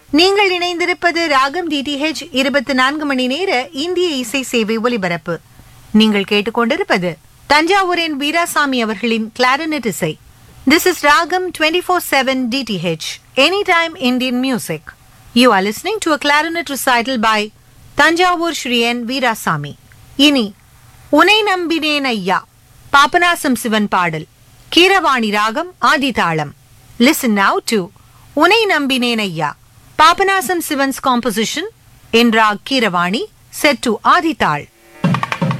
நீங்கள் இணைந்திருப்பது ராகம் டிடிஹெச் இருபத்தி நான்கு மணி நேர இந்திய இசை சேவை ஒலிபரப்பு நீங்கள் கேட்டுக்கொண்டிருப்பது தஞ்சாவூரின் வீராசாமி அவர்களின் கிளாரினட் இசை திஸ் இஸ் ராகம் twenty four seven DTH any time Indian music you are listening to a clarinet recital by Thanjavur Shri N Veeraswamy இனி உனை நம்பினேன் ஐயா பாபநாசம் சிவன் பாடல் கீரவாணி ராகம் ஆதிதாளம் லிசன் நவ் டு உனை நம்பினேன் ஐயா Papanasam Sivan's composition in raag Keeravani set to ஆதிதாள்